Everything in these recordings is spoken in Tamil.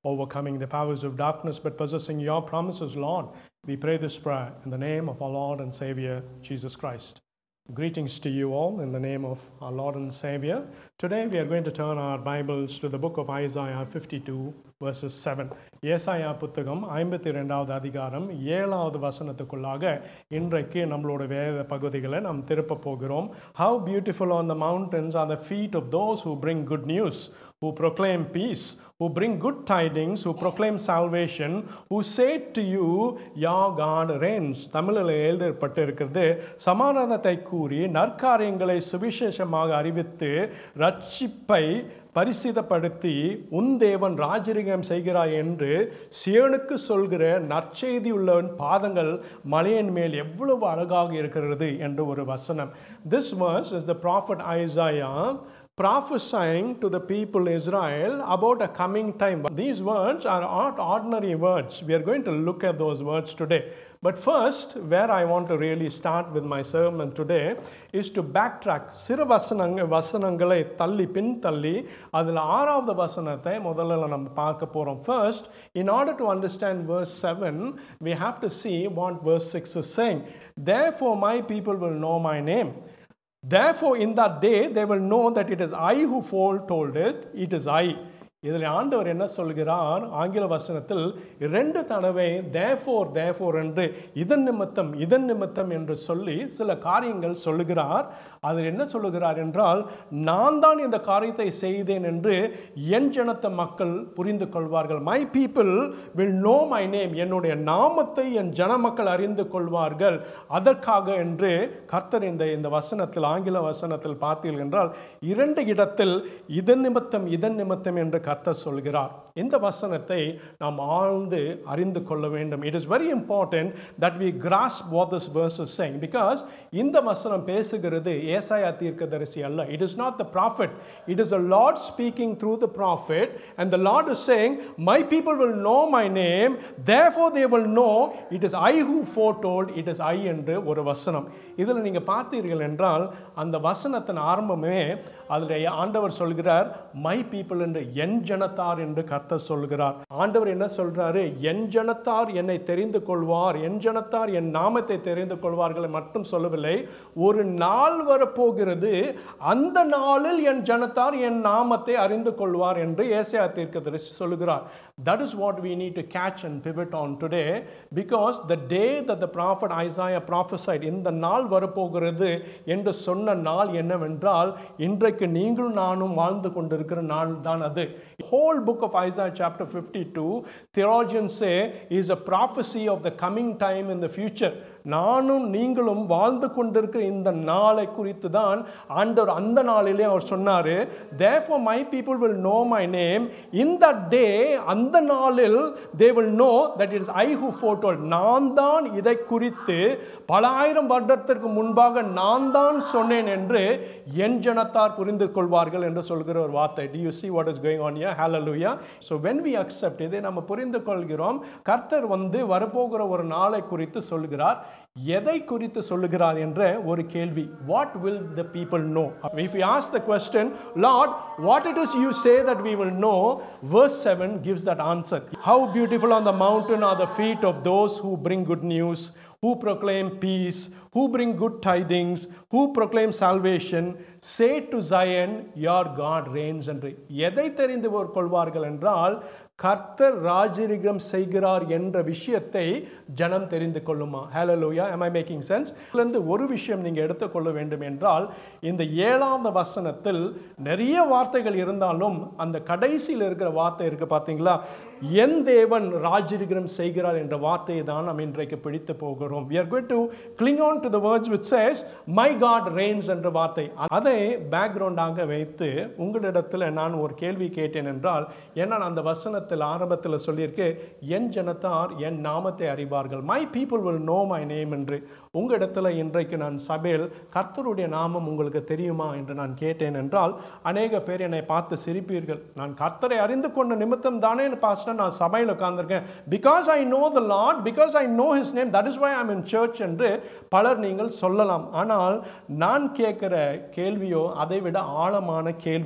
overcoming the powers of darkness, but possessing your promises, Lord. We pray this prayer in the name of our Lord and Savior, Jesus Christ. Greetings to you all in the name of our Lord and Savior. Today we are going to turn our Bibles to the book of Isaiah 52, verses 7. ஏசாயா புத்தகம் ஐம்பத்தி ரெண்டாவது அதிகாரம் ஏழாவது வசனத்துக்குள்ளாக இன்றைக்கு நம்மளோட வேத பகுதிகளை நாம் திருப்ப போகிறோம் How beautiful on the mountains are the feet of those who bring good news, who proclaim peace, who bring good tidings, who proclaim salvation, who say to you, Your God reigns. தமிழில் எழுதப்பட்டு இருக்கிறது சமாதானத்தை கூறி நற்காரியங்களை சுவிசேஷமாக அறிவித்து ரட்சிப்பை பரிசிதப்படுத்தி உன் தேவன் ராஜரிகம் செய்கிறாய் என்று சியோனுக்கு சொல்கிற நற்செய்தி உள்ளவன் பாதங்கள் மலையின் மேல் எவ்வளவு அழகாக இருக்கிறது என்று ஒரு வசனம் this verse is the prophet Isaiah prophesying to the people Israel about a coming time. These words are not ordinary words. We are going to look at those words today. But first, where I want to really start with my sermon today is to backtrack. சிறு வசனங்க வசனங்களை தள்ளி பின் தள்ளி அதில் ஆறாவது வசனத்தை முதல்ல நம்ம பார்க்க போகிறோம் first in order to understand verse 7 we have to see what verse 6 is saying therefore my people will know my name Therefore, in that day, they will know that it is I who foretold it, it is I. இதில் ஆண்டவர் என்ன சொல்கிறார் ஆங்கில வசனத்தில் இரண்டு தடவை தேஃபோர் தேஃபோர் என்று இதன் நிமித்தம் இதன் நிமித்தம் என்று சொல்லி சில காரியங்கள் சொல்லுகிறார் அதில் என்ன சொல்லுகிறார் என்றால் நான் தான் இந்த காரியத்தை செய்தேன் என்று என் ஜனத்த மக்கள் புரிந்து கொள்வார்கள் my people will know my name என்னுடைய நாமத்தை என் ஜன மக்கள் அறிந்து கொள்வார்கள் அதற்காக என்று கர்த்தர் இந்த இந்த வசனத்தில் ஆங்கில வசனத்தில் பார்த்தீர்கள் என்றால் இரண்டு இடத்தில் இதன் நிமித்தம் இதன் நிமித்தம் என்று கர்த்தர் சொல்கிறார் இந்த வசனத்தை நாம் ஆழ்ந்து அறிந்து கொள்ள வேண்டும் it is very important that we grasp what this verse is saying because இந்த வசனம் பேசுகிறது ஏசாயா தீர்க்கதரிசி அல்ல it is not the prophet it is a Lord speaking through the prophet and the Lord is saying my people will know my name therefore they will know it is I who foretold it is I என்று ஒரு வசனம் இதில் நீங்கள் பார்த்தீர்கள் என்றால் அந்த வசனத்தின் ஆரம்பமே அதில் ஆண்டவர் சொல்கிறார் மை பீப்புள் என்று என் ஜனத்தார் என்று கர்த்தர் சொல்கிறார் ஆண்டவர் என்ன சொல்றாரு என் ஜனத்தார் என்னை தெரிந்து கொள்வார் என் ஜனத்தார் என் நாமத்தை தெரிந்து கொள்வார்கள் மட்டும் சொல்லவில்லை ஒரு நாள் வரப்போகிறது அந்த நாளில் என் ஜனத்தார் என் நாமத்தை அறிந்து கொள்வார் என்று ஏசியா தீர்க்கதரிசி சொல்கிறார் that is what we need to catch and pivot on today because the day that the prophet Isaiah prophesied இந்த நாள் வரப்போகிறது என்று சொன்ன நாள் என்னவென்றால் இன்றைக்கு நீங்களும் நானும் வாழ்ந்து கொண்டிருக்கிற நாள் தான் அது whole book of Isaiah chapter 52 theologians say is a prophecy of the coming time in the future நானும் நீங்களும் வாழ்ந்து கொண்டிருக்கிற இந்த நாளை குறித்து தான் ஆண்டவர் அந்த நாளிலே அவர் சொன்னார் therefore my people will know my name in that day அந்த நாளில் they will know that it is I who foretold நான் தான் இதை குறித்து பல ஆயிரம் வருடத்திற்கு முன்பாக நான் தான் சொன்னேன் என்று என் ஜனத்தார் புரிந்து கொள்வார்கள் என்று சொல்கிற ஒரு வார்த்தை do you see what is going on here hallelujah so when we accept இதை நம்ம புரிந்து கொள்கிறோம் கர்த்தர் வந்து வரப்போகிற ஒரு நாளை குறித்து சொல்கிறார் எதை குறித்து சொல்லுகிறார் என்ற ஒரு கேள்வி what will the people know if you ask the question Lord what it is you say that we will know verse 7 gives that answer how beautiful on the mountain are the feet of those who bring good news who proclaim peace who bring good tidings who proclaim salvation say to zion your god reigns என்று எதை தெரிந்து கொள்வார்கள் என்றால் கர்த்தர் ராஜரிகம் செய்கிறார் என்ற விஷயத்தை ஜனம் தெரிந்து கொள்ளுமா hallelujah am I making sense இதுலேருந்து ஒரு விஷயம் நீங்கள் எடுத்துக்கொள்ள வேண்டும் என்றால் இந்த ஏழாவது வசனத்தில் நிறைய வார்த்தைகள் இருந்தாலும் அந்த கடைசியில் இருக்கிற வார்த்தை இருக்கு பார்த்தீங்களா என் தேவன் ராஜரிகம் செய்கிறார் என்ற வார்த்தையை தான் நாம் இன்றைக்கு பிடித்து போகிறோம் we are going to cling on to the words which says my god reigns என்ற வார்த்தை அதை பேக்ரவுண்டாக வைத்து உங்களிடத்தில் நான் ஒரு கேள்வி கேட்டேன் என்றால் ஏன்னா அந்த வசனத்தில் ஆரம்பத்தில் சொல்லியிருக்கு என் ஜனத்தார் என் நாமத்தை அறிவார்கள் my people will know my name என்று உங்களிடத்தில் இன்றைக்கு நான் சபையில் கர்த்தருடைய நாமம் உங்களுக்கு தெரியுமா என்று நான் கேட்டேன் என்றால் அநேக பேர் என்னை பார்த்து சிரிப்பீர்கள் நான் கர்த்தரை அறிந்து கொண்ட நிமித்தம் தானே பாஸ்டர் நான் சபையில் உட்கார்ந்திருக்கேன் because I know the Lord because I know his name that is why I'm in church என்று பலர் நீங்கள் சொல்லலாம் ஆனால் நான் கேட்கிற கேள்வியோ அதை விட ஆழமான கேள்வி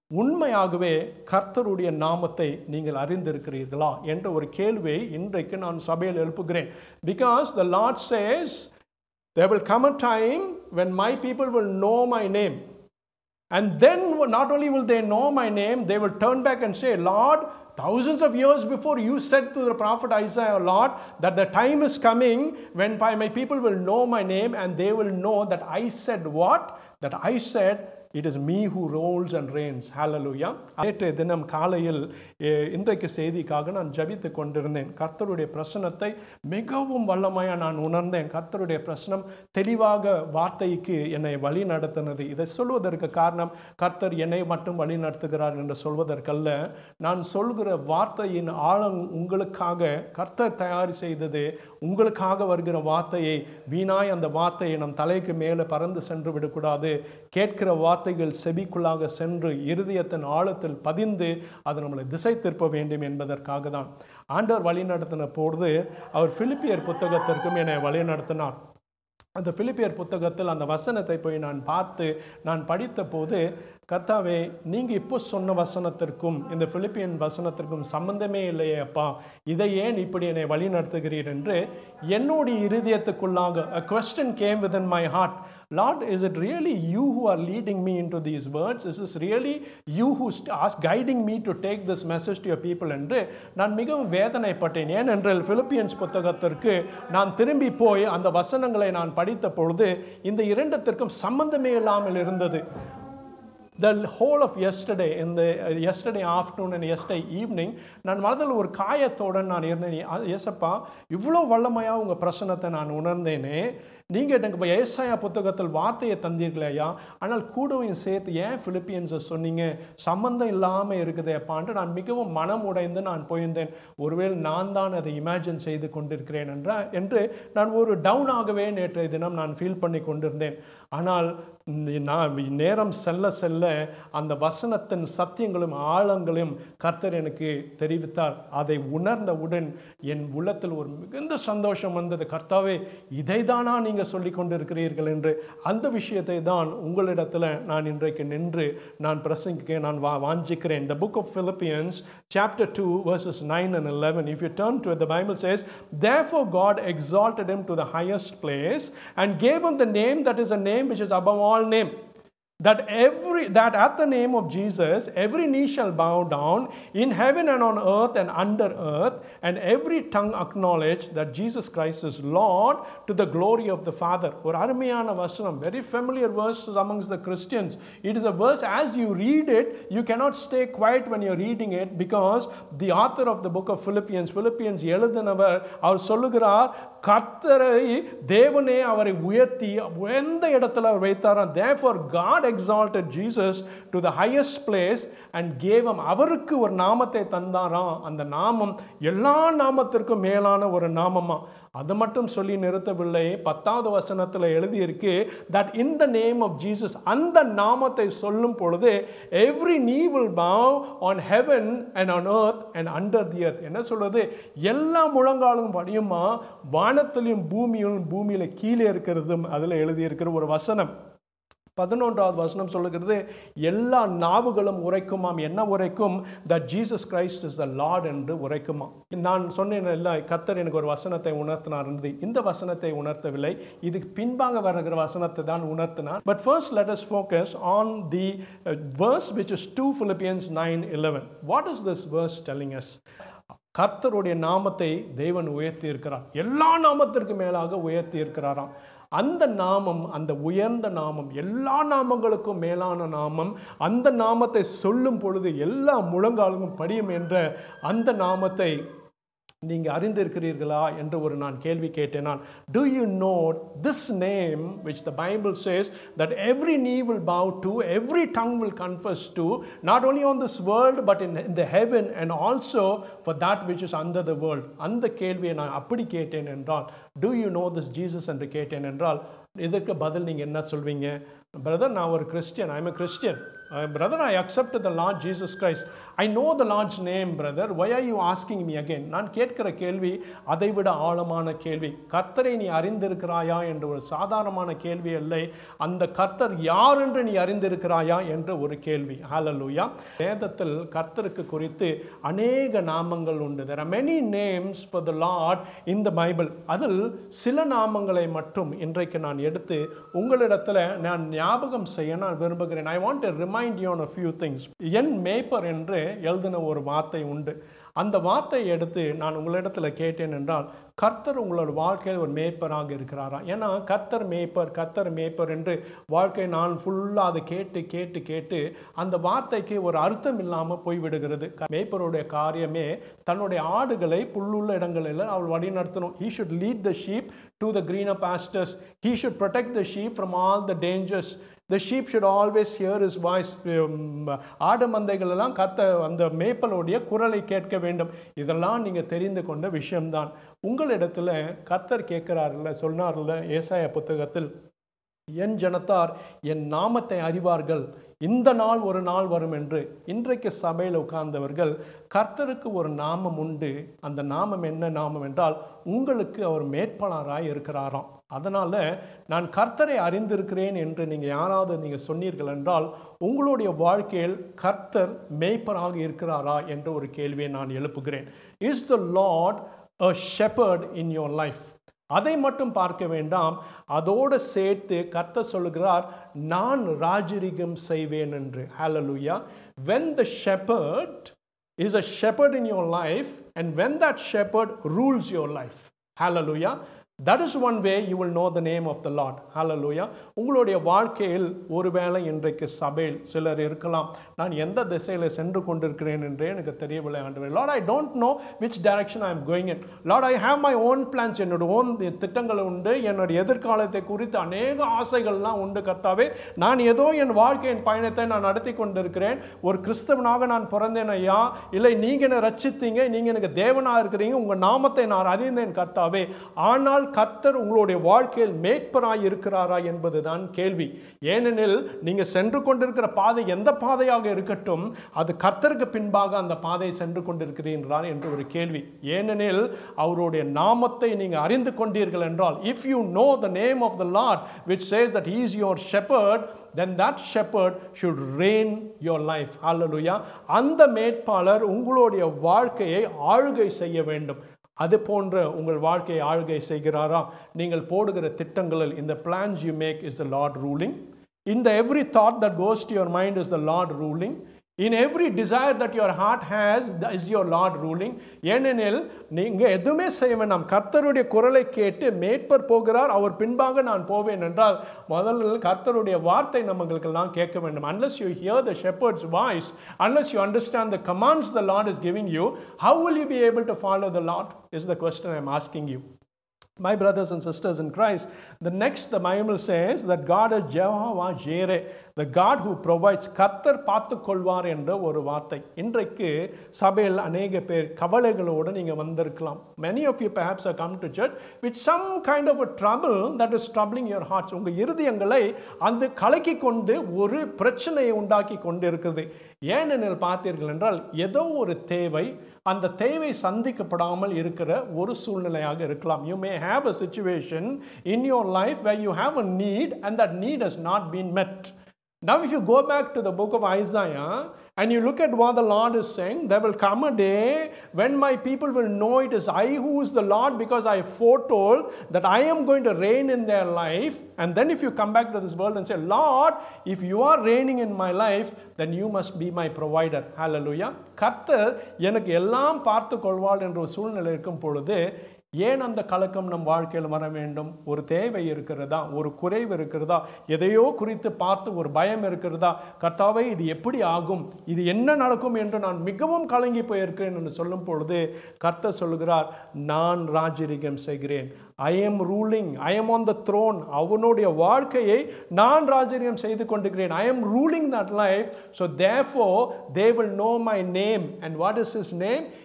உண்மையாகவே கர்த்தருடைய நாமத்தை நீங்கள் அறிந்திருக்கிறீர்களா என்ற ஒரு கேள்வியை இன்றைக்கு நான் சபையில் எழுப்புகிறேன் because the Lord says there will come a time when my people will know my name and then not only will they know my name they will turn back and say lord thousands of years before you said to the prophet isaiah lord that the time is coming when my people will know my name and they will know that i said what that i said it is me who rules and reigns hallelujah நேற்றைய தினம் காலையில் எ- இன்றைக்கு செய்திக்காக நான் ஜபித்து கொண்டிருந்தேன் கர்த்தருடைய பிரசனத்தை மிகவும் வல்லமையாக நான் உணர்ந்தேன் கர்த்தருடைய பிரசனம் தெளிவாக வார்த்தைக்கு என்னை வழி நடத்தினது இதை சொல்வதற்கு காரணம் கர்த்தர் என்னை மட்டும் வழி நடத்துகிறார் என்று சொல்வதற்கல்ல நான் சொல்கிற வார்த்தையின் ஆழம் உங்களுக்காக கர்த்தர் தயார் செய்தது உங்களுக்காக வருகிற வார்த்தையை வீணாய் அந்த வார்த்தையை நம் தலைக்கு மேலே பறந்து சென்று விடக்கூடாது கேட்கிற வார்த்தைகள் செபிக்குள்ளாக சென்று இருதயத்தின் ஆழத்தில் பதிந்து அது நம்மளை திசை திருப்ப வேண்டும் என்பதற்காக தான் ஆண்டவர் வழி நடத்தின பொழுது அவர் பிலிப்பியர் புத்தகத்திற்கும் என்னை வழி நடத்தினார் அந்த பிலிப்பியர் புத்தகத்தில் அந்த வசனத்தை போய் நான் பார்த்து நான் படித்த போது கர்த்தாவே நீங்கள் இப்போ சொன்ன வசனத்திற்கும் இந்த பிலிப்பியன் வசனத்திற்கும் சம்பந்தமே இல்லையே அப்பா இதை ஏன் இப்படி என்னை வழி நடத்துகிறீர் என்று என்னுடைய இருதயத்துக்குள்ளாக a question came within my heart Lord, is it really you who are leading me into these words? Is this really you who are guiding me to take this message to your people? என்று நான் மிகவும் வேதனைப்பட்டேன் ஏனென்றால் பிலிப்பியன்ஸ் புத்தகத்திற்கு நான் திரும்பி போய் அந்த வசனங்களை நான் படித்த பொழுது இந்த இரண்டத்திற்கும் சம்பந்தமே இல்லாமல் இருந்தது the whole of yesterday in the uh, yesterday afternoon and yesterday evening நான் மனதில் ஒரு காயத்தோட நான் இருந்தேன் அ- ஏசப்பா இவ்வளோ வல்லமையாக உங்கள் பிரசனத்தை நான் உணர்ந்தேனே நீங்கள் எனக்கு இப்போ ஏசாயா புத்தகத்தில் வார்த்தையை தந்தீர்களேயா ஆனால் கூடவும் சேர்த்து ஏன் பிலிப்பியன்ஸை சொன்னீங்க சம்மந்தம் இல்லாமல் இருக்குதேப்பான்ட்டு நான் மிகவும் மனம் உடைந்து நான் போயிருந்தேன் ஒருவேளை நான் தான் அதை இமேஜின் செய்து கொண்டிருக்கிறேன் என்ற என்று நான் ஒரு டவுன் ஆகவே நேற்றைய தினம் நான் ஃபீல் பண்ணி கொண்டிருந்தேன் ஆனால் இந்த நான் நேரம் செல்ல செல்ல அந்த வசனத்தின் சத்தியங்களும் ஆழங்களையும் கர்த்தர் எனக்கு தெரிவித்தார் அதை உணர்ந்தவுடன் என் உள்ளத்தில் ஒரு மிகுந்த சந்தோஷம் வந்தது கர்த்தாவே இதை தானா நீங்கள் சொல்லி கொண்டிருக்கிறீர்கள் என்று அந்த விஷயத்தை தான் உங்களிடத்தில் நான் இன்றைக்கு நின்று நான் பிரசங்கிக்க நான் வா வாஞ்சிக்கிறேன் the book of Philippians chapter 2 verses 9 and 11 if you turn to it the bible says therefore god exalted him to the highest place and gave him the name that is a name which is above all name that every that at the name of jesus every knee shall bow down in heaven and on earth and under earth and every tongue acknowledge that jesus christ is lord to the glory of the father ஒரு அருமையான வசனம் very familiar verse amongst the christians it is a verse as you read it you cannot stay quiet when you're reading it because the author of the book of philippians philippians எழுதினவர் அவர் சொல்லுகிறார் கர்த்தரை தேவனே அவரை உயர்த்தி எந்த இடத்துல அவர் வைத்தாராம் therefore god exalted jesus to the highest place and gave him அவருக்கு ஒரு நாமத்தை தந்தாராம் அந்த நாமம் எல்லா நாமத்திற்கும் மேலான ஒரு நாமமா அது மட்டும் சொல்லி நிறுத்தவில்லை பத்தாவது வசனத்தில் எழுதியிருக்கு that in the name of jesus அந்த நாமத்தை சொல்லும் பொழுது every knee will bow on heaven and on earth and under the earth என்ன சொல்றது எல்லா முழங்காலும் படியுமா வானத்திலும் பூமியிலும் பூமியில கீழே இருக்கிறதும் அதில் எழுதியிருக்கிற ஒரு வசனம் பதினொன்றாவது வசனம் சொல்லுகிறது எல்லா நாவுகளும் உரைக்குமாம் என்ன உரைக்கும் that Jesus Christ is the Lord என்று உரைக்குமா நான் சொன்னேன் இல்லை கத்தர் எனக்கு ஒரு வசனத்தை உணர்த்தினார் என்று இந்த வசனத்தை உணர்த்தவில்லை இதுக்கு பின்பாக வருகிற வசனத்தை தான் உணர்த்தினார் but first let us focus on the uh, verse which is 2 Philippians 9 11 what is this verse telling us கர்த்தருடைய நாமத்தை தேவன் உயர்த்தி இருக்கிறார் எல்லா நாமத்திற்கு மேலாக உயர்த்தி இருக்கிறாராம் அந்த நாமம் அந்த உயர்ந்த நாமம் எல்லா நாமங்களுக்கும் மேலான நாமம் அந்த நாமத்தை சொல்லும் பொழுது எல்லா முழங்காலும் படியும் என்ற அந்த நாமத்தை நீங்க அறிந்திருக்கிறீர்களா என்று ஒரு நான் கேள்வி கேட்டேன் நான் do you know this name which the bible says that every knee will bow to every tongue will confess to not only on this world but in, in the heaven and also for that which is under the world அந்த கேள்வியை நான் அப்படி கேட்டேன் என்றால் do you know this jesus என்று கேட்டேன் என்றால் இதற்கு பதில் நீங்க என்ன சொல்வீங்க பிரதர் நான் ஒரு Christian I am a Christian brother I accept the Lord Jesus Christ I know the Lord's name brother why are you asking me again நான் கேட்கிற கேள்வி அதைவிட ஆழமான கேள்வி கர்த்தரை நீ அறிந்திருக்கிறாயா என்ற ஒரு சாதாரணமான கேள்வி இல்லை அந்த கர்த்தர் யார் என்று நீ அறிந்திருக்கிறாயா என்ற ஒரு கேள்வி ஹalleluya வேதத்தில் கர்த்தருக்கு குறித்து அநேக நாமங்கள் உண்டு there are many names for the lord in the bible அதில் சில நாமங்களை மட்டும் இன்றைக்கு நான் எடுத்து உங்களிடத்தில் நான் ஞாபகம் செய்ய நான் விரும்புகிறேன் I want to remind you on a few things என் மேய்ப்பர் என்று எழுதின ஒரு வார்த்தை உண்டு அந்த வார்த்தையை எடுத்து நான் உங்களிடத்தில் கேட்டேன் என்றால் கர்த்தர் உங்களோட வாழ்க்கையில் ஒரு மேய்ப்பராக இருக்கிறாரா ஏன்னா கர்த்தர் மேய்ப்பர் கர்த்தர் மேய்ப்பர் என்று வாழ்க்கை நான் ஃபுல்லாக அதை கேட்டு கேட்டு கேட்டு அந்த வார்த்தைக்கு ஒரு அர்த்தம் இல்லாமல் போய்விடுகிறது க- மேய்ப்பருடைய காரியமே தன்னுடைய ஆடுகளை புல்லுள்ள இடங்களில் அவள் வழி நடத்தணும் he should lead the sheep to the greener pastures he should protect the sheep from all the dangers the sheep should always hear his voice உம், ஆடு மந்தைகள் எல்லாம் கத்த அந்த மேய்ப்பலுடைய குரலை கேட்க வேண்டும் இதெல்லாம் நீங்க தெரிந்து கொண்ட விஷயம்தான் உங்களிடத்துல கத்தர் கேட்கிறார்ல சொன்னார்ல ஏசாயா புத்தகத்தில் என் ஜனத்தார் என் நாமத்தை அறிவார்கள் இந்த நாள் ஒரு நாள் வரும் என்று இன்றைக்கு சபையில் உட்கார்ந்தவர்கள் கர்த்தருக்கு ஒரு நாமம் உண்டு அந்த நாமம் என்ன நாமம் என்றால் உங்களுக்கு அவர் மேற்பாளராய் இருக்கிறாராம் அதனால நான் கர்த்தரை அறிந்திருக்கிறேன் என்று நீங்கள் யாராவது நீங்கள் சொன்னீர்கள் என்றால் உங்களுடைய வாழ்க்கையில் கர்த்தர் மேய்ப்பராக இருக்கிறாரா என்ற ஒரு கேள்வியை நான் எழுப்புகிறேன் is the Lord a shepherd in your life அதை மட்டும் பார்க்க வேண்டாம் அதோடு சேர்த்து கர்த்தர் சொல்லுகிறார் நான் ராஜரிகம் செய்வேன் என்று ஹalleluya when the shepherd is a shepherd in your life and when that shepherd rules your life hallelujah that is one way you will know the name of the lord hallelujah உங்களுடைய வாழ்க்கையில் ஒருவேளை இன்றைக்கு சபையில் சிலர் இருக்கலாம் நான் எந்த திசையில் சென்று கொண்டிருக்கிறேன் என்றே எனக்கு தெரியவில்லை ஆண்டவர் Lord I don't know which direction I am going in Lord I have my own plans என்னோட ஓன் திட்டங்கள் உண்டு என்னுடைய எதிர்காலத்தை குறித்து அநேக ஆசைகள்லாம் உண்டு கர்த்தாவே நான் ஏதோ என் வாழ்க்கையின் பயணத்தை நான் நடத்தி கொண்டிருக்கிறேன் ஒரு கிறிஸ்தவனாக நான் பிறந்தேன் ஐயா இல்லை நீங்க என்னை ரட்சித்தீங்க நீங்க எனக்கு தேவனா இருக்கிறீங்க உங்க நாமத்தை நான் அறிந்தேன் கர்த்தாவே ஆனால் கர்த்தர் உங்களுடைய வாழ்க்கையில் மேய்ப்பராய் இருக்கிறாரா என்பதுதான் கேள்வி ஏனெனில் நீங்க சென்று கொண்டிருக்கிற பாதை எந்த பாதையாக இருக்கட்டும் அது கர்த்தருக்கு பின்பாக அந்த பாதையை சென்று கொண்டிருக்கிறீர்களா என்று ஒரு கேள்வி ஏனெனில் அவருடைய நாமத்தை நீங்க அறிந்து கொண்டீர்கள் என்றால் if you know the name of the Lord which says that he is your shepherd then that shepherd should reign your life hallelujah அந்த மேற்பாளர் உங்களுடைய வாழ்க்கையை ஆளுகை செய்ய வேண்டும் அது போன்ற உங்கள் வாழ்க்கையை ஆளுகை செய்கிறாரா நீங்கள் போடுகிற திட்டங்களில் இந்த plans you make is the Lord ruling in the every thought that goes to your mind is the lord ruling in every desire that your heart has th- is your lord ruling ஏனெனில் நீங்க எதுவுமே செய்ய வேண்டாம் கர்த்தருடைய குரலை கேட்டு மேற்பர் போகிறார் அவர் பின்பாக நான் போவேன் என்றால் முதல்ல கர்த்தருடைய வார்த்தை நம்மளுக்கெல்லாம் கேட்க வேண்டும் unless you hear the shepherd's voice unless you understand the commands the lord is giving you how will you be able to follow the lord is the question i'm asking you my brothers and sisters in Christ, the next the Bible says that God is Jehovah Jireh, the God who provides. கர்த்தர் பார்த்து கொள்வார் என்ற ஒரு வார்த்தை இன்றைக்கு சபையில் அநேக பேர் கவலைகளோடு நீங்கள் வந்திருக்கலாம் many of you perhaps have come to church with some kind of a trouble that is troubling your hearts உங்கள் இருதயங்களை அந்த கலக்கி கொண்டு ஒரு பிரச்சனையை உண்டாக்கி கொண்டு இருக்குது ஏனெனில் பார்த்தீர்கள் என்றால் ஏதோ ஒரு தேவை அந்த தேவை சந்திக்கப்படாமல் இருக்கிற ஒரு சூழ்நிலையாக இருக்கலாம் you may have a situation in your life where you have a need and that need has not been met now if you go back to the book of isaiah and you look at what the lord is saying there will come a day when my people will know it is i who is the lord because i foretold that i am going to reign in their life and then if you come back to this world and say lord if you are reigning in my life then you must be my provider hallelujah கர்த்தர் எனக்கு எல்லாம் பார்த்து கொள்வாள் என்ற ஒரு சூழ்நிலை இருக்கும் பொழுது ஏன் அந்த கலக்கம் நம் வாழ்க்கையில் வர வேண்டும் ஒரு தேவை இருக்கிறதா ஒரு குறைவு இருக்கிறதா எதையோ குறித்து பார்த்து ஒரு பயம் இருக்கிறதா கர்த்தாவே இது எப்படி ஆகும் இது என்ன நடக்கும் என்று நான் மிகவும் கலங்கி போயிருக்கிறேன் என்று சொல்லும் பொழுது கர்த்தர் சொல்லுகிறார் நான் ராஜரிகம் செய்கிறேன் I am ruling I am on the throne அவனுடைய வாழ்க்கையை நான் ராஜரிகம் செய்து கொண்டிருக்கிறேன் I am ruling that life so therefore they will know my name and what is his name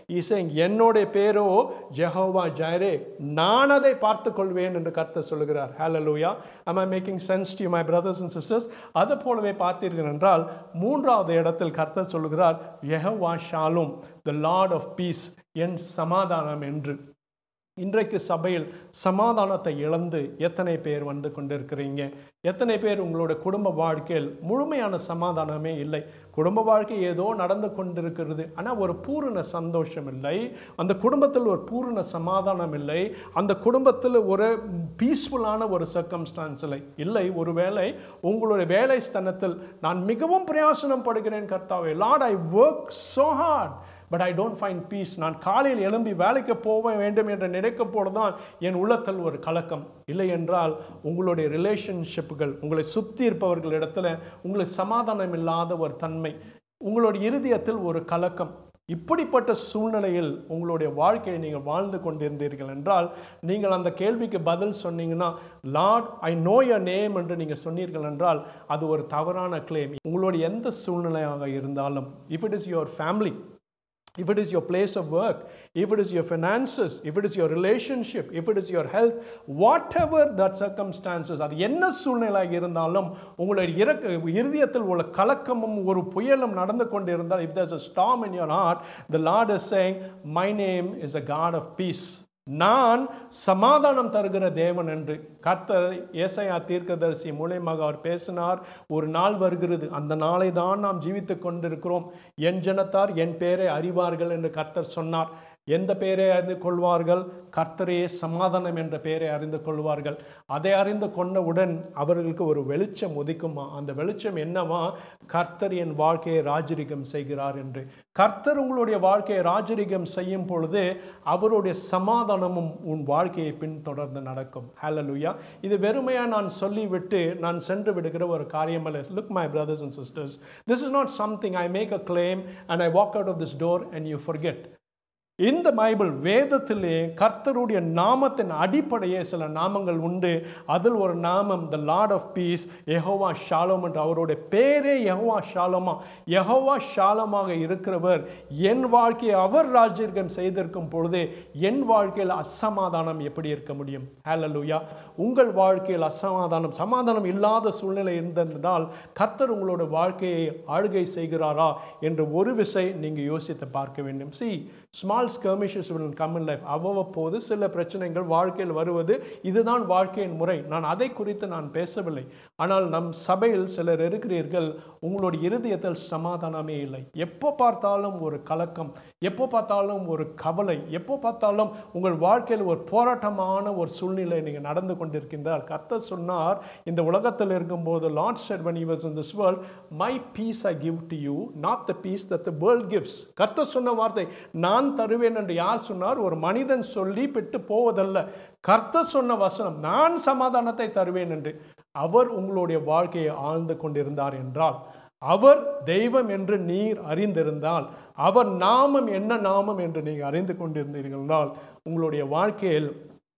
saying என்னுடைய பேரோ ஜெஹோவா ஜாரே நான் அதை பார்த்து கொள்வேன் என்று கர்த்தர் சொல்லுகிறார் ஹalleluya am i making sense to you my brothers and sisters அது போலவே பார்த்தீர்கள் என்றால் மூன்றாவது இடத்தில் கர்த்தர் சொல்லுகிறார் Jehovah ஷாலும் the lord of peace என் சமாதானம் என்று இன்றைக்கு சபையில் சமாதானத்தை இழந்து எத்தனை பேர் வந்து கொண்டிருக்கிறீங்க எத்தனை பேர் உங்களோட குடும்ப வாழ்க்கையில் முழுமையான சமாதானமே இல்லை குடும்ப வாழ்க்கை ஏதோ நடந்து கொண்டிருக்கிறது ஆனால் ஒரு பூரண சந்தோஷம் இல்லை அந்த குடும்பத்தில் ஒரு பூரண சமாதானம் இல்லை அந்த குடும்பத்தில் ஒரு பீஸ்ஃபுல்லான ஒரு சர்க்கம்ஸ்டான்ஸ் இல்லை இல்லை ஒருவேளை உங்களுடைய வேலை ஸ்தனத்தில் நான் மிகவும் பிரயாசனம் படுகிறேன் கர்த்தாவே Lord I work so hard but I don't find peace நான் காலையில் எழும்பி வேலைக்கு போக வேண்டும் என்று நினைக்கப்போது தான் என் உள்ளத்தில் ஒரு கலக்கம் இல்லை என்றால் உங்களுடைய ரிலேஷன்ஷிப்புகள் உங்களை சுற்றி இருப்பவர்கள் இடத்துல உங்களுக்கு சமாதானம் இல்லாத ஒரு தன்மை உங்களுடைய இருதயத்தில் ஒரு கலக்கம் இப்படிப்பட்ட சூழ்நிலையில் உங்களுடைய வாழ்க்கையை நீங்கள் வாழ்ந்து கொண்டிருந்தீர்கள் என்றால் நீங்கள் அந்த கேள்விக்கு பதில் சொன்னீங்கன்னா Lord I know your name என்று நீங்கள் சொன்னீர்கள் என்றால் அது ஒரு தவறான கிளைம் உங்களுடைய எந்த சூழ்நிலையாக இருந்தாலும் if it is your family if it is your place of work, if it is your finances, if it is your relationship, if it is your health, whatever that circumstances, அது என்ன சூழ்நிலையாக இருந்தாலும் உங்களுடைய இறக்க இருதயத்தில் உள்ள கலக்கமும் ஒரு புயலும் நடந்து கொண்டிருந்தால் if there's a storm in your heart, the Lord is saying, my name is a God of peace. நான் சமாதானம் தருகிற தேவன் என்று கர்த்தர் ஏசையா தீர்க்கதரிசி மூலியமாக அவர் பேசினார் ஒரு நாள் வருகிறது அந்த நாளை தான் நாம் ஜீவித்துக் கொண்டிருக்கிறோம் என் ஜனத்தார் என் பேரை அறிவார்கள் என்று கர்த்தர் சொன்னார் எந்த பெயரை அறிந்து கொள்வார்கள் கர்த்தரையே சமாதானம் என்ற பெயரை அறிந்து கொள்வார்கள் அதை அறிந்து கொண்டவுடன் அவர்களுக்கு ஒரு வெளிச்சம் உதிக்குமா அந்த வெளிச்சம் என்னவா கர்த்தர் என் வாழ்க்கையை ராஜரிகம் செய்கிறார் என்று கர்த்தர் உங்களுடைய வாழ்க்கையை ராஜரிகம் செய்யும் பொழுது அவருடைய சமாதானமும் உன் வாழ்க்கையை பின்தொடர்ந்து நடக்கும் ஹalleluya இது வெறுமையா நான் சொல்லிவிட்டு நான் சென்று விடுகிற ஒரு காரியம் அல்ல look my brothers and sisters this is not something i make a claim and i walk out of this door and you forget இந்த பைபிள் வேதத்திலே கர்த்தருடைய நாமத்தின் அடிப்படையே சில நாமங்கள் உண்டு அதில் ஒரு நாமம் the Lord of peace Jehovah Shalom என்று அவருடைய பேரே யெகோவா ஷாலோமா யெகோவா ஷாலமாக இருக்கிறவர் என் வாழ்க்கையை அவர் ராஜ்யம் செய்திருக்கும் பொழுது என் வாழ்க்கையில் அசமாதானம் எப்படி இருக்க முடியும் ஹalleluya உங்கள் வாழ்க்கையில் அசமாதானம் சமாதானம் இல்லாத சூழ்நிலை இருந்திருந்தால் கர்த்தர் உங்களோட வாழ்க்கையை ஆளுகை செய்கிறாரா என்று ஒரு விசை நீங்கள் யோசித்து பார்க்க வேண்டும் see small skirmishes will come in life அவ்வப்போது சில பிரச்சனைகள் வாழ்க்கையில் வருவது இதுதான் வாழ்க்கையின் முறை நான் அதை குறித்து நான் பேசவில்லை ஆனால் நம் சபையில் சிலர் இருக்கிறீர்கள் உங்களுடைய இருதயத்தில் சமாதானமே இல்லை எப்போ பார்த்தாலும் ஒரு கலக்கம் எப்போ பார்த்தாலும் ஒரு கவலை எப்போ பார்த்தாலும் உங்கள் வாழ்க்கையில் ஒரு போராட்டமான ஒரு சூழ்நிலை நீங்கள் நடந்து கொண்டிருக்கின்றார் கர்த்தர் சொன்னார் இந்த உலகத்தில் இருக்கும்போது Lord said when he was in this world my peace I give to you not the peace that the world gives கர்த்தர் சொன்ன வார்த்தை நான் தருவேன் என்று யார் சொன்னார் ஒரு மனிதன் சொல்லி பெற்று போவதல்ல கர்த்தர் சொன்ன வசனம் நான் சமாதானத்தை தருவேன் என்று அவர் உங்களுடைய வாழ்க்கையை ஆழ்ந்து கொண்டிருந்தார் என்றால் அவர் தெய்வம் என்று நீர் அறிந்திருந்தால் அவர் நாமம் என்ன நாமம் என்று நீங்கள் அறிந்து கொண்டிருந்தீர்கள் என்றால் உங்களுடைய வாழ்க்கையில்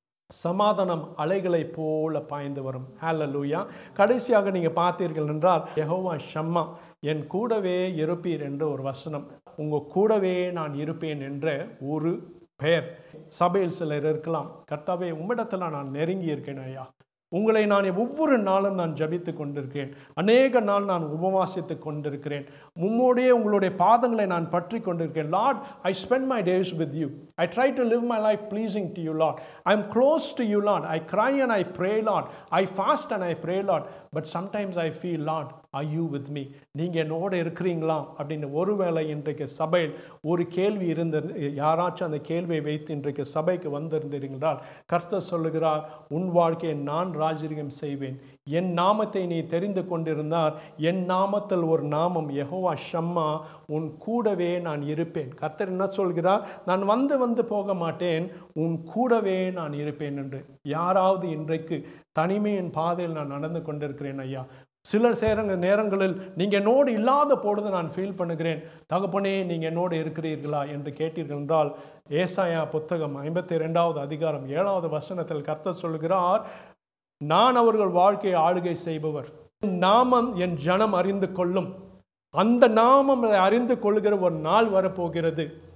சமாதானம் அலைகளைப் போல பாய்ந்து வரும் ஹalleluya கடைசியாக நீங்கள் பார்த்தீர்கள் என்றால் யெகோவா ஷம்மா என் கூடவே இருப்பீர் என்ற ஒரு வசனம் உங்க கூடவே நான் இருப்பேன் என்ற ஒரு பெயர் சபையில் சிலர் இருக்கலாம் கர்த்தாவே உம்மிடத்தில் நான் நெருங்கி இருக்கேன் ஐயா உங்களை நான் ஒவ்வொரு நாளும் நான் ஜபித்து கொண்டிருக்கிறேன் அநேக நாள் நான் உபவாசித்து கொண்டிருக்கிறேன் உம்மோடைய உங்களுடைய பாதங்களை நான் பற்றி கொண்டிருக்கிறேன் Lord I spend my days with you I try to live my life pleasing to you Lord I am close to you Lord I cry and I pray Lord I fast and I pray Lord but sometimes I feel Lord I you with me நீங்கள் என்னோட இருக்கிறீங்களா அப்படின்னு ஒருவேளை இன்றைக்கு சபையில் ஒரு கேள்வி இருந்த யாராச்சும் அந்த கேள்வியை வைத்து இன்றைக்கு சபைக்கு வந்திருந்தீர்களால் கர்த்தர் சொல்லுகிறார் உன் வாழ்க்கையை நான் ராஜரிகம் செய்வேன் என் நாமத்தை நீ தெரிந்து கொண்டிருந்தார் என் நாமத்தில் ஒரு நாமம் யெகோவா ஷம்மா உன் கூடவே நான் இருப்பேன் கர்த்தர் என்ன சொல்கிறார் நான் வந்து வந்து போக மாட்டேன் உன் கூடவே நான் இருப்பேன் என்று யாராவது இன்றைக்கு தனிமையின் பாதையில் நான் நடந்து கொண்டிருக்கிறேன் ஐயா சில சேரங்க நேரங்களில் நீங்கள் என்னோடு இல்லாத பொழுது நான் ஃபீல் பண்ணுகிறேன் தகப்பனே நீங்கள் என்னோடு இருக்கிறீர்களா என்று கேட்டீர்கள் என்றால் ஏசாயா புத்தகம் ஐம்பத்தி ரெண்டாவது அதிகாரம் ஏழாவது வசனத்தில் கர்த்தர் சொல்கிறார் நான் அவர்கள் வாழ்க்கையை ஆளுகை செய்பவர் என் நாமம் என் ஜனம் அறிந்து கொள்ளும் அந்த நாமம் அறிந்து கொள்கிற ஒரு நாள் வரப்போகிறது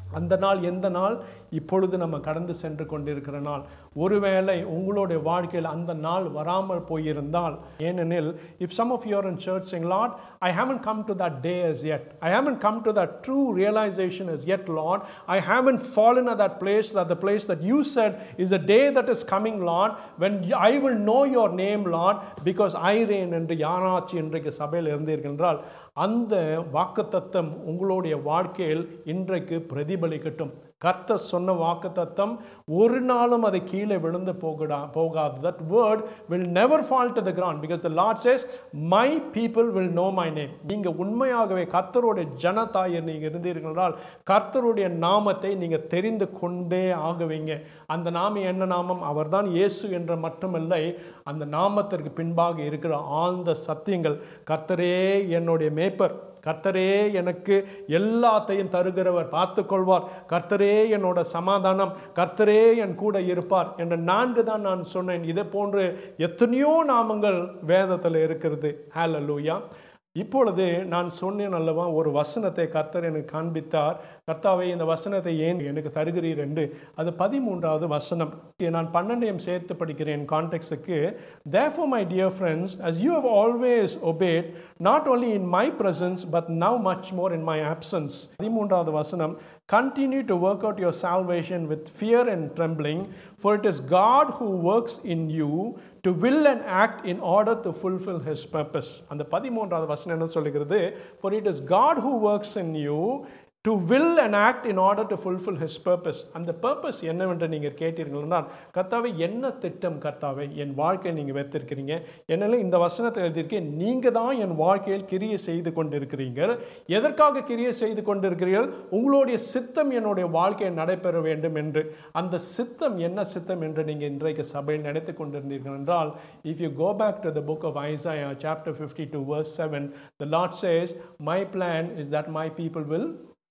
அந்த நாள் எந்த நாள் இப்பொழுது நம்ம கடந்து சென்று கொண்டிருக்கிற நாள் ஒருவேளை உங்களுடைய வாழ்க்கையில் அந்த நாள் வராமல் போயிருந்தால் ஏனெனில் if some of you're in church saying Lord I haven't come to that day as yet i haven't come to that true realization as yet lord i haven't fallen at that place that the place that you said is a day that is coming lord when i will know your name lord because i reign என்று யாராச்சும் இன்றைக்கு சபையில் இருந்தீர்கள் அந்த வாக்குத்தத்தம் உங்களுடைய வாழ்க்கையில் இன்றைக்கு பிரதிபலிக்கட்டும் கர்த்தர் சொன்ன வாக்குத்தத்தம் ஒரு நாளும் அதை கீழே விழுந்து போகடா போகாது that word will never fall to the ground because the Lord says my people will know my name நீங்க உண்மையாகவே கர்த்தருடைய ஜனதாயர் நீங்க இருந்தீர்கள் என்றால் கர்த்தருடைய நாமத்தை நீங்க தெரிந்து கொண்டே ஆகுவீங்க அந்த நாமம் என்ன நாமம் அவர்தான் இயேசு என்ற மட்டுமில்லை அந்த நாமத்திற்கு பின்பாக இருக்கிற ஆழ்ந்த சத்தியங்கள் கர்த்தரே என்னுடைய மேய்ப்பர் கர்த்தரே எனக்கு எல்லாத்தையும் தருகிறவர் பார்த்துக்கொள்வார் கர்த்தரே என்னோட சமாதானம் கர்த்தரே என் கூட இருப்பார் என்ற நான்கு தான் நான் சொன்னேன் இதே போன்று எத்தனையோ நாமங்கள் வேதத்தில் இருக்கிறது ஹalleluya இப்பொழுது நான் சொன்னேன் அல்லவா ஒரு வசனத்தை கர்த்தர் எனக்கு காண்பித்தார் கர்த்தாவை இந்த வசனத்தை ஏன் எனக்கு தருகிறீர் என்று அது பதிமூன்றாவது வசனம் நான் பன்னெண்டையும் சேர்த்து படிக்கிறேன் கான்டெக்ட்ஸுக்கு therefore my dear friends as you have always obeyed not only in my presence but now much more in my absence பதிமூன்றாவது வசனம் continue to work out your salvation with fear and trembling for it is God who works in you to will and act in order to fulfill his purpose அந்த பதிமூன்றாவது வசனம் என்ன சொல்லுகிறது for it is God who works in you to will and act in order to fulfil his purpose அந்த பர்பஸ் என்னவென்று நீங்கள் கேட்டீர்கள்னா கர்த்தாவை என்ன திட்டம் கர்த்தாவை என் வாழ்க்கையை நீங்கள் வைத்திருக்கிறீங்க என்னால இந்த வசனத்தை எழுதியிருக்கேன் நீங்கள் தான் என் வாழ்க்கையில் கிரியை செய்து கொண்டிருக்கிறீர்கள் எதற்காக கிரியை செய்து கொண்டிருக்கிறீர்கள் உங்களுடைய சித்தம் என்னுடைய வாழ்க்கையை நடைபெற வேண்டும் என்று அந்த சித்தம் என்ன சித்தம் என்று நீங்கள் இன்றைக்கு சபையில் நினைத்து கொண்டிருந்தீர்கள் என்றால் if you go back to the book of Isaiah chapter fifty two verse seven the Lord says my plan is that my people will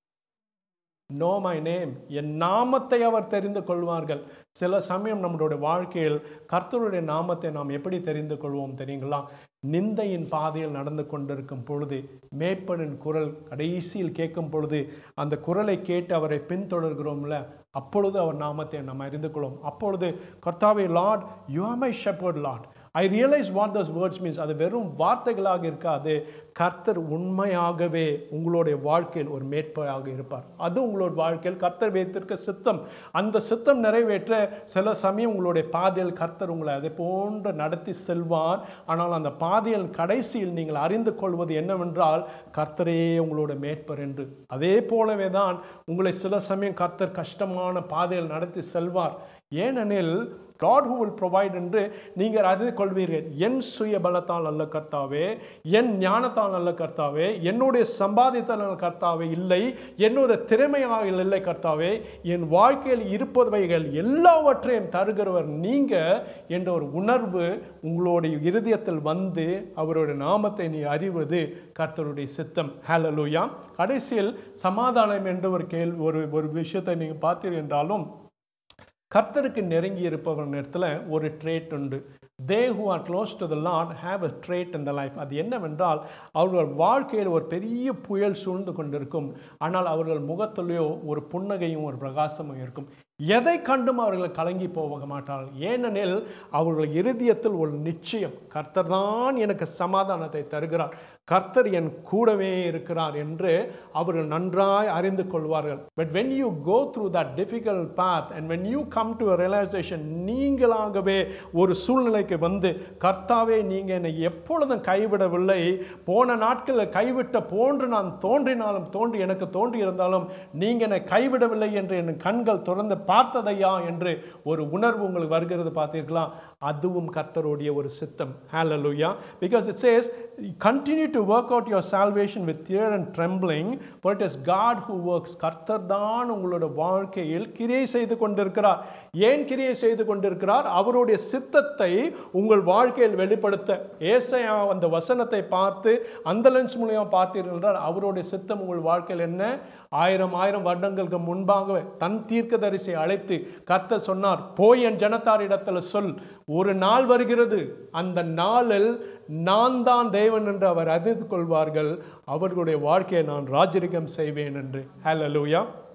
know my name என் நாமத்தை அவர் தெரிந்து கொள்வார்கள் சில சமயம் நம்மளுடைய வாழ்க்கையில் கர்த்தருடைய நாமத்தை நாம் எப்படி தெரிந்து கொள்வோம் தெரியுங்களா நிந்தையின் பாதையில் நடந்து கொண்டிருக்கும் பொழுது மேய்ப்பனின் குரல் கடைசியில் கேட்கும் பொழுது அந்த குரலை கேட்டு அவரை பின்தொடர்கிறோம்ல அப்பொழுது அவர் நாமத்தை நாம் அறிந்து கொள்வோம் அப்பொழுது கர்த்தாவே Lord you are my shepherd Lord I realise what these words means அது வெறும் வார்த்தைகளாக இருக்காது கர்த்தர் உண்மையாகவே உங்களுடைய வாழ்க்கையில் ஒரு மேற்பையாக இருப்பார் அது உங்களோட வாழ்க்கையில் கர்த்தர் வைத்திருக்க சித்தம் அந்த சித்தம் நிறைவேற்ற சில சமயம் உங்களுடைய பாதையில் கர்த்தர் உங்களை அதை போன்று நடத்தி செல்வார் ஆனால் அந்த பாதையில் கடைசியில் நீங்கள் அறிந்து கொள்வது என்னவென்றால் கர்த்தரே உங்களோட மேற்பர் என்று அதே போலவே தான் உங்களை சில சமயம் கர்த்தர் கஷ்டமான பாதையில் நடத்தி செல்வார் ஏனெனில் காட் ஹூ வில் ப்ரொவைட் என்று நீங்கள் அறிந்து கொள்வீர்கள் என் சுய பலத்தால் அல்ல கர்த்தாவே என் ஞானத்தால் அல்ல கர்த்தாவே என்னுடைய சம்பாதித்தால் அல்ல கர்த்தாவே இல்லை என்னுடைய திறமையாக இல்லை கர்த்தாவே என் வாழ்க்கையில் இருப்பவைகள் எல்லாவற்றையும் தருகிறவர் நீங்க என்ற ஒரு உணர்வு உங்களுடைய இருதயத்தில் வந்து அவருடைய நாமத்தை நீ அறிவது கர்த்தருடைய சித்தம் ஹalleluya கடைசியில் சமாதானம் என்ற ஒரு கேள்வி ஒரு ஒரு விஷயத்தை நீங்கள் பார்த்தீர்கள் என்றாலும் கர்த்தருக்கு நெருங்கி இருப்பவர் இடத்துல ஒரு ட்ரேட் உண்டு they who are close to the Lord have a trait in the life அது என்னவென்றால் அவர்கள் வாழ்க்கையில் ஒரு பெரிய புயல் சூழ்ந்து கொண்டிருக்கும் ஆனால் அவர்கள் முகத்திலேயோ ஒரு புன்னகையும் ஒரு பிரகாசமும் இருக்கும் எதை கண்டும் அவர்கள் கலங்கி போக மாட்டார்கள் ஏனெனில் அவர்கள் இருதயத்தில் ஒரு நிச்சயம் கர்த்தர் தான் எனக்கு சமாதானத்தை தருகிறார் கர்த்தர் என் கூடவே இருக்கிறார் என்று அவர்கள் நன்றாய் அறிந்து கொள்வார்கள் but when you go through that difficult path and when you come to realisation நீங்களாகவே ஒரு சூழ்நிலைக்கு வந்து கர்த்தாவே நீங்கள் என்னை எப்பொழுதும் கைவிடவில்லை போன நாட்களில் கைவிட்ட போன்று நான் தோன்றினாலும் தோன்றி எனக்கு தோன்றி இருந்தாலும் நீங்கள் என்னை கைவிடவில்லை என்று என் கண்கள் திறந்து பார்த்ததையா என்று ஒரு உணர்வு உங்களுக்கு வருகிறது பார்த்தீர்களா அதுவும் கர்த்தருடைய ஒரு சித்தம் ஹalleluya because it says continue to work out your salvation with fear and trembling for it is God who works கர்த்தர் தான் உங்களோட வாழ்க்கையில் கிரியை செய்து கொண்டிருக்கிறார் ஏன் கிரியை செய்து கொண்டிருக்கிறார் அவருடைய சித்தத்தை உங்கள் வாழ்க்கையில் வெளிப்படுத்த ஏசையா அந்த வசனத்தை பார்த்து அந்த லென்ஸ் மூலியமா பார்த்தீர்கள் என்றால் அவருடைய சித்தம் உங்கள் வாழ்க்கையில் என்ன ஆயிரம் ஆயிரம் வருடங்களுக்கு முன்பாகவே தன் தீர்க்கதரிசியை அழைத்து கர்த்தர் சொன்னார் போய் என் ஜனத்தாரிடத்தில் சொல் ஒரு நாள் வருகிறது அந்த நாளில் நான் தான் தேவன் என்று அவர் அறிந்து கொள்வார்கள் அவர்களுடைய வாழ்க்கையை நான் ராஜரிகம் செய்வேன் என்று ஹalleluya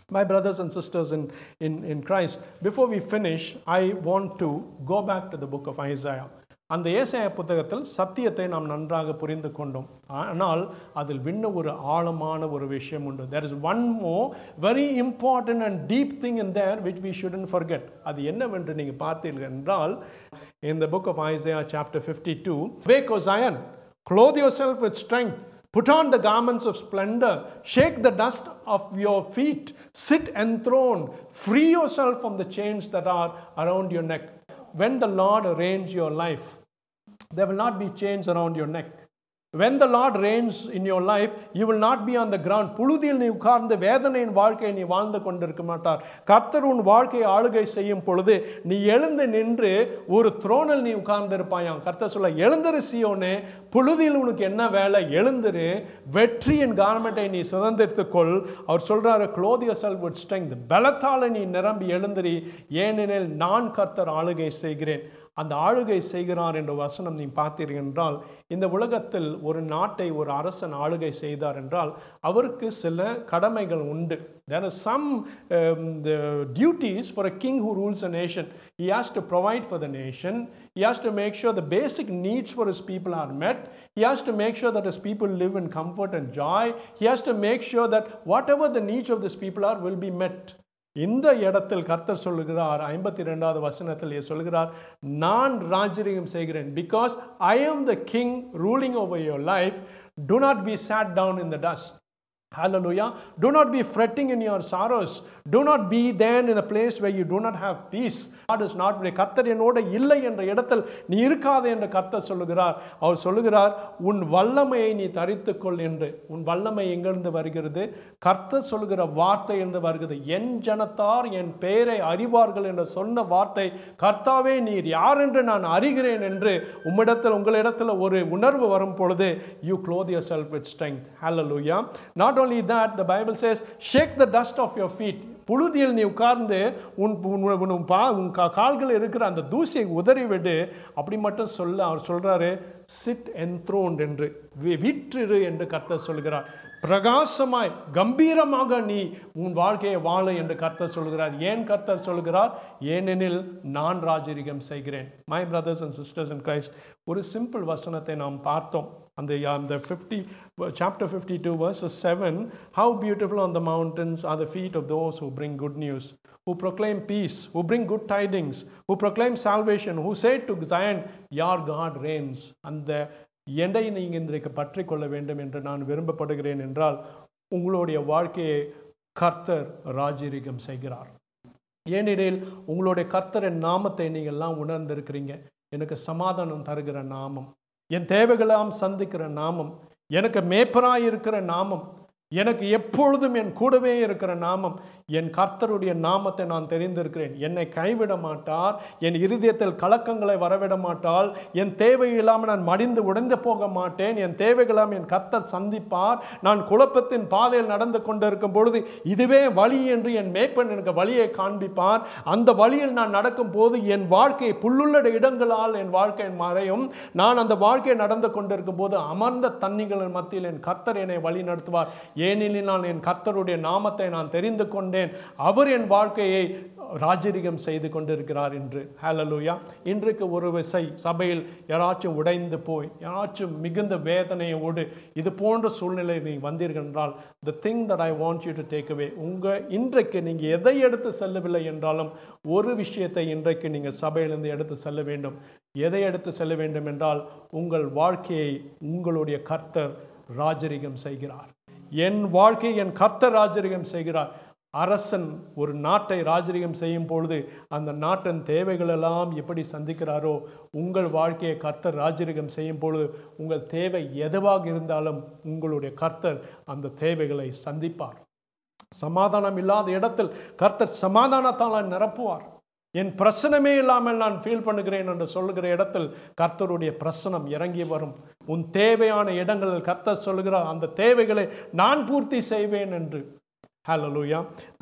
My brothers and sisters in, in, in Christ, before we finish, I want to go back to the book of Isaiah. அந்த ஏசாய புத்தகத்தில் சத்தியத்தை நாம் நன்றாக புரிந்து கொண்டோம் ஆனால் அதில் விண்ண ஒரு ஆழமான ஒரு விஷயம் உண்டு there is one more very important and deep thing in there which we shouldn't forget அது என்னவென்று நீங்கள் பார்த்தீர்கள் என்றால் in the book of Isaiah chapter 52 Wake O Zion clothe yourself with strength Put on the garments of splendor, shake the dust of your feet, sit enthroned, free yourself from the chains that are around your neck. When the Lord arrange your life, there will not be chains around your neck. When the Lord reigns in your life, you will not be on the ground. புழுதியில் நீ உட்கார்ந்து வேதனையின் வாழ்க்கையை நீ வாழ்ந்து கொண்டிருக்க மாட்டார் கர்த்தர் உன் வாழ்க்கையை ஆளுகை செய்யும் பொழுது நீ எழுந்து நின்று ஒரு த்ரோனில் நீ உட்கார்ந்து இருப்பாயாம் கர்த்தர் சொல்ல எழுந்திரு சியோனே புழுதியில் உனக்கு என்ன வேலை எழுந்திரு வெற்றியின் கார்மெண்ட்டை நீ சுதந்திரித்துக்கொள் அவர் சொல்றாரு clothe yourself with strength பலத்தால நீ நிரம்பி எழுந்திரி ஏனெனில் நான் கர்த்தர் ஆளுகை செய்கிறேன் அந்த ஆளுகை செய்கிறார் என்ற வசனம் நீ பார்த்தீர்கள் என்றால் இந்த உலகத்தில் ஒரு நாட்டை ஒரு அரசன் ஆளுகை செய்தார் என்றால் அவருக்கு சில கடமைகள் உண்டு there are some um, the duties for a king who rules a nation he has to provide for the nation he has to make sure the basic needs for his people are met he has to make sure that his people live in comfort and joy he has to make sure that whatever the needs of his people are will be met இந்த இடத்தில் கர்த்தர் சொல்லுகிறார் ஐம்பத்தி ரெண்டாவது வசனத்தில் சொல்கிறார் நான் ராஜரீகம் செய்கிறேன் because I am the king ruling over your life do not be sat down in the dust Hallelujah. Do not be fretting in your sorrows. Do not be then in a place where you do not have peace. God is not with கர்த்தர் என்னோட இல்லை என்ற இடத்தில் நீ இருக்காதே என்று கர்த்தர் சொல்லுகிறார் அவர் சொல்லுகிறார் உன் வல்லமையை நீ தரித்துக்கொள் என்று உன் வல்லமை எங்கிருந்து வருகிறது கர்த்தர் சொல்லுகிற வார்த்தை என்று வருகிறது என் ஜனத்தார் என் பெயரை அறிவார்கள் என்று சொன்ன வார்த்தை கர்த்தாவே நீர் யார் என்று நான் அறிகிறேன் என்று உம்மிடத்தில் உங்களிடத்தில் ஒரு உணர்வு வரும் பொழுது you clothe yourself with strength hallelujah not only that the bible says shake the dust of your feet புழுதியில் நீ உட்கார்ந்து உன் உன் உன் உன் பா உன் கா கால்கள் இருக்கிற அந்த தூசியை உதறி விடு அப்படி மட்டும் சொல்ல அவர் சொல்றாரு சிட் enthroned என்று வி- வீற்றிரு என்று கர்த்தர் சொல்கிறார் பிரகாசமாய் கம்பீரமாக நீ உன் வாழ்க்கையை வாழ என்று கர்த்தர் சொல்கிறார் ஏன் கர்த்தர் சொல்கிறார் ஏனெனில் நான் ராஜரிகம் செய்கிறேன் my brothers and sisters and Christ ஒரு சிம்பிள் வசனத்தை நாம் பார்த்தோம் அந்த அந்த fifty chapter fifty two verse seven how beautiful on the mountains are the feet of those who bring good news who proclaim peace, who bring good tidings, who proclaim salvation, who say to Zion, Your God reigns. அந்த எடை நீங்கள் இன்றைக்கு பற்றி கொள்ள வேண்டும் என்று நான் விரும்பப்படுகிறேன் என்றால் உங்களுடைய வாழ்க்கையை கர்த்தர் ராஜரீகம் செய்கிறார் ஏனெனில் உங்களுடைய கர்த்தரின் நாமத்தை நீங்கள் எல்லாம் உணர்ந்திருக்கிறீங்க எனக்கு சமாதானம் தருகிற நாமம் என் தேவைகளாம் சந்திக்கிற நாமம் எனக்கு மேப்பராய் இருக்கிற நாமம் எனக்கு எப்பொழுதும் என் கூடவே இருக்கிற நாமம் என் கர்த்தருடைய நாமத்தை நான் தெரிந்திருக்கிறேன் என்னை கைவிட மாட்டார் என் இருதயத்தில் கலக்கங்களை வரவிட மாட்டால் என் தேவை இல்லாமல் நான் மடிந்து உடைந்து போக மாட்டேன் என் தேவைகளாம் என் கர்த்தர் சந்திப்பார் நான் குழப்பத்தின் பாதையில் நடந்து கொண்டிருக்கும் பொழுது இதுவே வழி என்று என் மேய்ப்பன் எனக்கு வழியை காண்பிப்பார் அந்த வழியில் நான் நடக்கும் போது என் வாழ்க்கை புல்லுள்ள இடங்களால் என் வாழ்க்கை மறையும் நான் அந்த வாழ்க்கையை நடந்து கொண்டிருக்கும் போது அமர்ந்த தண்ணிகளின் மத்தியில் என் கர்த்தர் என்னை வழி நடத்துவார் ஏனெனில் நான் என் கர்த்தருடைய நாமத்தை நான் தெரிந்து கொண்டேன் அவர் என் வாழ்க்கையை ராஜரிகம் செய்து கொண்டிருக்கிறார் என்று ஹalleluya இன்றைக்கு ஒரு விசை சபையில் யாராச்சும் உடைந்து போய் யாராச்சும் மிகுந்த வேதனையோடு இது போன்ற சூழ்நிலை நீ வந்தீர்கள் என்றால் the thing that I want you to take away உங்க இன்றைக்கு நீங்க எதை எடுத்து செல்லவில்லை என்றாலும் ஒரு விஷயத்தை இன்றைக்கு நீங்க சபையிலிருந்து எடுத்து செல்ல வேண்டும் எதை எடுத்து செல்ல வேண்டும் என்றால் உங்கள் வாழ்க்கையை உங்களுடைய கர்த்தர் ராஜரிகம் செய்கிறார் என் வாழ்க்கை என் கர்த்தர் ராஜரிகம் செய்கிறார் அரசன் ஒரு நாட்டை ராஜரிகம் செய்யும் பொழுது அந்த நாட்டின் தேவைகள் எல்லாம் எப்படி சந்திக்கிறாரோ உங்கள் வாழ்க்கையை கர்த்தர் ராஜரிகம் செய்யும் பொழுது உங்கள் தேவை எதுவாக இருந்தாலும் உங்களுடைய கர்த்தர் அந்த தேவைகளை சந்திப்பார் சமாதானம் இல்லாத இடத்தில் கர்த்தர் சமாதானத்தால் நிரப்புவார் என் பிரசனமே இல்லாமல் நான் ஃபீல் பண்ணுகிறேன் என்று சொல்லுகிற இடத்தில் கர்த்தருடைய பிரசனம் இறங்கி வரும் உன் தேவையான இடங்களில் கர்த்தர் சொல்லுகிறார் அந்த தேவைகளை நான் பூர்த்தி செய்வேன் என்று ஹalleluya